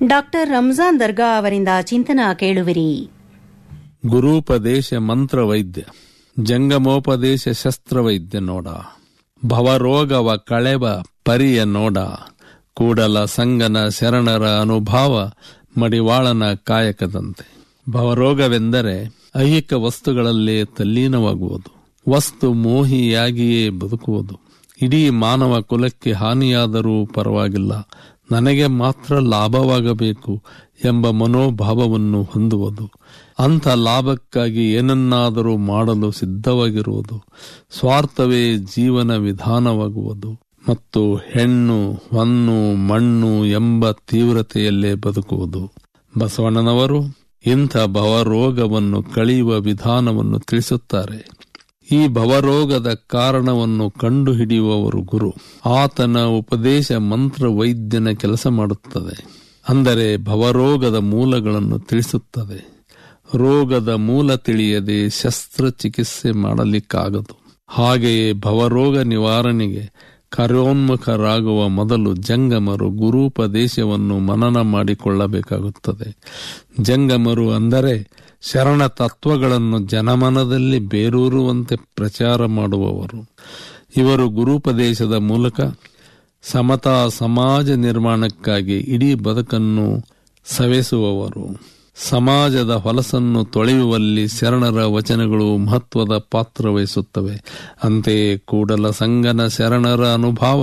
doctor Ramzan ದರ್ಗಾ ಅವರಿಂದ ಚಿಂತನ ಕೇಳುವಿರಿ ಗುರೂಪದೇಶ ಮಂತ್ರ ವೈದ್ಯ ಜಂಗಮೋಪದೇಶ ಶಸ್ತ್ರವೈದ್ಯ ನೋಡ ಭವರೋಗವ ಕಳೆವ ಪರಿಯ ನೋಡ ಕೂಡಲ ಸಂಗನ ಶರಣರ ಅನುಭಾವ ಮಡಿವಾಳನ ಕಾಯಕದಂತೆ ಭವರೋಗವೆಂದರೆ ಐಹಿಕ ವಸ್ತುಗಳಲ್ಲೇ ತಲ್ಲೀನವಾಗುವುದು ವಸ್ತು ಮೋಹಿಯಾಗಿಯೇ ಬದುಕುವುದು ಇಡೀ ಮಾನವ ಕುಲಕ್ಕೆ ಹಾನಿಯಾದರೂ ಪರವಾಗಿಲ್ಲ ನನಗೆ ಮಾತ್ರ ಲಾಭವಾಗಬೇಕು ಎಂಬ ಮನೋಭಾವವನ್ನು ಹೊಂದುವುದು ಅಂಥ ಲಾಭಕ್ಕಾಗಿ ಏನನ್ನಾದರೂ ಮಾಡಲು ಸಿದ್ಧವಾಗಿರುವುದು ಸ್ವಾರ್ಥವೇ ಜೀವನ ವಿಧಾನವಾಗುವುದು ಮತ್ತು ಹೆಣ್ಣು ಹೊನ್ನು ಮಣ್ಣು ಎಂಬ ತೀವ್ರತೆಯಲ್ಲೇ ಬದುಕುವುದು ಬಸವಣ್ಣನವರು ಇಂಥ ಭವರೋಗವನ್ನು ಕಳೆಯುವ ವಿಧಾನವನ್ನು ತಿಳಿಸುತ್ತಾರೆ ಈ ಭವರೋಗದ ಕಾರಣವನ್ನು ಕಂಡುಹಿಡಿಯುವವರು ಗುರು ಆತನ ಉಪದೇಶ ಮಂತ್ರ ವೈದ್ಯನ ಕೆಲಸ ಮಾಡುತ್ತದೆ ಅಂದರೆ ಭವರೋಗದ ಮೂಲಗಳನ್ನು ತಿಳಿಸುತ್ತದೆ ರೋಗದ ಮೂಲ ತಿಳಿಯದೆ ಶಸ್ತ್ರಚಿಕಿತ್ಸೆ ಮಾಡಲಿಕ್ಕಾಗದು ಹಾಗೆಯೇ ಭವರೋಗ ನಿವಾರಣೆಗೆ ಕಾರ್ಯೋನ್ಮುಖರಾಗುವ ಮೊದಲು ಜಂಗಮರು ಗುರೂಪದೇಶವನ್ನು ಮನನ ಮಾಡಿಕೊಳ್ಳಬೇಕಾಗುತ್ತದೆ ಜಂಗಮರು ಅಂದರೆ ಶರಣ ತತ್ವಗಳನ್ನು ಜನಮನದಲ್ಲಿ ಬೇರೂರುವಂತೆ ಪ್ರಚಾರ ಮಾಡುವವರು ಇವರು ಗುರುಪದೇಶದ ಮೂಲಕ ಸಮತಾ ಸಮಾಜ ನಿರ್ಮಾಣಕ್ಕಾಗಿ ಇಡೀ ಬದುಕನ್ನು ಸವೆಸುವವರು ಸಮಾಜದ ಹೊಲಸನ್ನು ತೊಳೆಯುವಲ್ಲಿ ಶರಣರ ವಚನಗಳು ಮಹತ್ವದ ಪಾತ್ರ ವಹಿಸುತ್ತವೆ ಅಂತೆಯೇ ಕೂಡಲ ಸಂಗನ ಶರಣರ ಅನುಭವ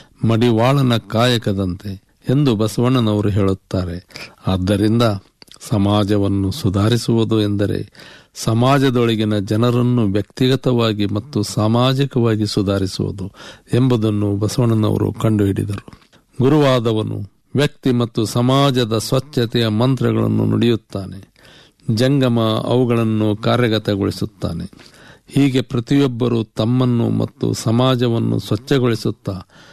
ಮಡಿವಾಳನ ಕಾಯಕದಂತೆ ಎಂದು ಬಸವಣ್ಣನವರು ಹೇಳುತ್ತಾರೆ ಆದ್ದರಿಂದ ಸಮಾಜವನ್ನು ಸುಧಾರಿಸುವುದು ಎಂದರೆ ಸಮಾಜದೊಳಗಿನ ಜನರನ್ನು ವ್ಯಕ್ತಿಗತವಾಗಿ ಮತ್ತು ಸಾಮಾಜಿಕವಾಗಿ ಸುಧಾರಿಸುವುದು ಎಂಬುದನ್ನು ಬಸವಣ್ಣನವರು ಕಂಡುಹಿಡಿದರು ಗುರುವಾದವನು ವ್ಯಕ್ತಿ ಮತ್ತು ಸಮಾಜದ ಸ್ವಚ್ಛತೆಯ ಮಂತ್ರಗಳನ್ನು ನುಡಿಯುತ್ತಾನೆ ಜಂಗಮ ಅವುಗಳನ್ನು ಕಾರ್ಯಗತಗೊಳಿಸುತ್ತಾನೆ ಹೀಗೆ ಪ್ರತಿಯೊಬ್ಬರು ತಮ್ಮನ್ನು ಮತ್ತು ಸಮಾಜವನ್ನು ಸ್ವಚ್ಛಗೊಳಿಸುತ್ತಾ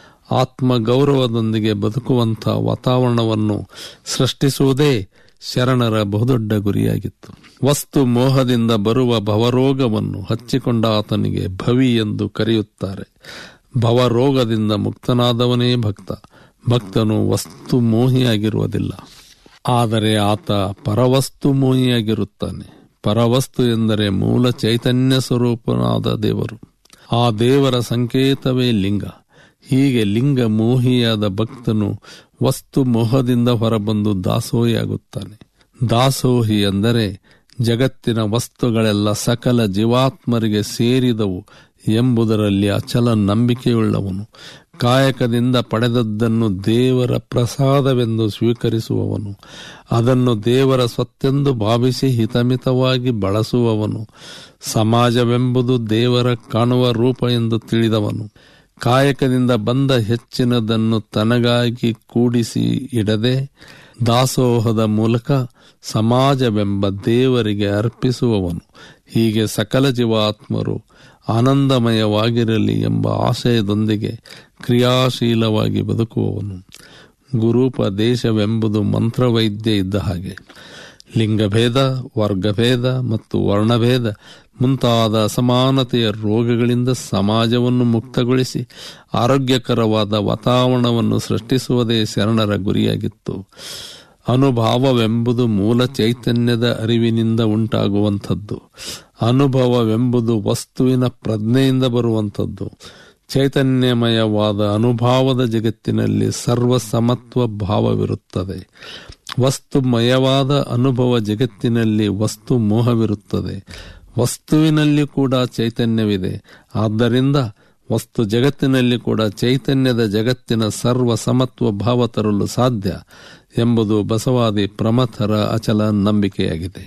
ಆತ್ಮಗೌರವದೊಂದಿಗೆ ಬದುಕುವಂಥ ವಾತಾವರಣವನ್ನು ಸೃಷ್ಟಿಸುವುದೇ ಶರಣರ ಬಹುದೊಡ್ಡ ಗುರಿಯಾಗಿತ್ತು ವಸ್ತು ಮೋಹದಿಂದ ಬರುವ ಭವರೋಗವನ್ನು ಹಚ್ಚಿಕೊಂಡ ಆತನಿಗೆ ಭವಿ ಎಂದು ಕರೆಯುತ್ತಾರೆ ಭವರೋಗದಿಂದ ಮುಕ್ತನಾದವನೇ ಭಕ್ತ ಭಕ್ತನು ವಸ್ತು ಮೋಹಿಯಾಗಿರುವುದಿಲ್ಲ ಆದರೆ ಆತ ಪರವಸ್ತು ಮೋಹಿಯಾಗಿರುತ್ತಾನೆ ಪರವಸ್ತು ಎಂದರೆ ಮೂಲ ಚೈತನ್ಯ ಸ್ವರೂಪನಾದ ದೇವರು ಆ ದೇವರ ಸಂಕೇತವೇ ಲಿಂಗ ಹೀಗೆ ಲಿಂಗ ಮೋಹಿಯಾದ ಭಕ್ತನು ವಸ್ತು ಮೋಹದಿಂದ ಹೊರಬಂದು ದಾಸೋಹಿಯಾಗುತ್ತಾನೆ ದಾಸೋಹಿ ಎಂದರೆ ಜಗತ್ತಿನ ವಸ್ತುಗಳೆಲ್ಲ ಸಕಲ ಜೀವಾತ್ಮರಿಗೆ ಸೇರಿದವು ಎಂಬುದರಲ್ಲಿ ಅಚಲ ನಂಬಿಕೆಯುಳ್ಳವನು ಕಾಯಕದಿಂದ ಪಡೆದದ್ದನ್ನು ದೇವರ ಪ್ರಸಾದವೆಂದು ಸ್ವೀಕರಿಸುವವನು ಅದನ್ನು ದೇವರ ಸ್ವತ್ತೆಂದು ಭಾವಿಸಿ ಹಿತಮಿತವಾಗಿ ಬಳಸುವವನು ಸಮಾಜವೆಂಬುದು ದೇವರ ಕಾಣುವ ರೂಪ ಎಂದು ತಿಳಿದವನು ಕಾಯಕದಿಂದ ಬಂದ ಹೆಚ್ಚಿನದನ್ನು ತನಗಾಗಿ ಕೂಡಿಸಿ ಇಡದೆ ದಾಸೋಹದ ಮೂಲಕ ಸಮಾಜವೆಂಬ ದೇವರಿಗೆ ಅರ್ಪಿಸುವವನು ಹೀಗೆ ಸಕಲ ಜೀವಾತ್ಮರು ಆನಂದಮಯವಾಗಿರಲಿ ಎಂಬ ಆಶಯದೊಂದಿಗೆ ಕ್ರಿಯಾಶೀಲವಾಗಿ ಬದುಕುವವನು ಗುರೂಪದೇಶವೆಂಬುದು ಮಂತ್ರವೈದ್ಯ ಇದ್ದ ಹಾಗೆ ಲಿಂಗಭೇದ ವರ್ಗಭೇದ ಮತ್ತು ವರ್ಣಭೇದ ಮುಂತಾದ ಅಸಮಾನತೆಯ ರೋಗಗಳಿಂದ ಸಮಾಜವನ್ನು ಮುಕ್ತಗೊಳಿಸಿ ಆರೋಗ್ಯಕರವಾದ ವಾತಾವರಣವನ್ನು ಸೃಷ್ಟಿಸುವುದೇ ಶರಣರ ಗುರಿಯಾಗಿತ್ತು ಅನುಭಾವವೆಂಬುದು ಮೂಲ ಚೈತನ್ಯದ ಅರಿವಿನಿಂದ ಉಂಟಾಗುವಂಥದ್ದು ಅನುಭವವೆಂಬುದು ವಸ್ತುವಿನ ಪ್ರಜ್ಞೆಯಿಂದ ಬರುವಂಥದ್ದು ಚೈತನ್ಯಮಯವಾದ ಅನುಭಾವದ ಜಗತ್ತಿನಲ್ಲಿ ಸರ್ವ ಸಮತ್ವ ಭಾವವಿರುತ್ತದೆ ವಸ್ತುಮಯವಾದ ಅನುಭವ ಜಗತ್ತಿನಲ್ಲಿ ವಸ್ತು ಮೋಹವಿರುತ್ತದೆ ವಸ್ತುವಿನಲ್ಲಿ ಕೂಡ ಚೈತನ್ಯವಿದೆ ಆದ್ದರಿಂದ ವಸ್ತು ಜಗತ್ತಿನಲ್ಲಿ ಕೂಡ ಚೈತನ್ಯದ ಜಗತ್ತಿನ ಸರ್ವ ಸಮತ್ವ ಭಾವ ತರಲು ಸಾಧ್ಯ ಎಂಬುದು ಬಸವಾದಿ ಪ್ರಮಥರ ಅಚಲ ನಂಬಿಕೆಯಾಗಿದೆ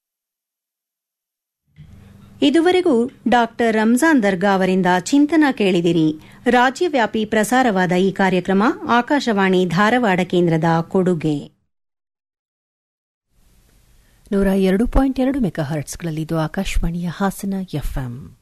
ಇದುವರೆಗೂ ಡಾಕ್ಟರ್ ರಂಜಾನ್ ದರ್ಗಾ ಅವರಿಂದ ಚಿಂತನ ಕೇಳಿದಿರಿ ರಾಜ್ಯವ್ಯಾಪಿ ಪ್ರಸಾರವಾದ ಈ ಕಾರ್ಯಕ್ರಮ ಆಕಾಶವಾಣಿ ಧಾರವಾಡ ಕೇಂದ್ರದ ಕೊಡುಗೆ ನೂರ ಎರಡು ಪಾಯಿಂಟ್ ಎರಡು ಮೆಗಾ ಹರ್ಟ್ಸ್ಗಳಲ್ಲಿದ್ದು ಆಕಾಶವಾಣಿಯ ಹಾಸನ ಎಫ್ಎಂ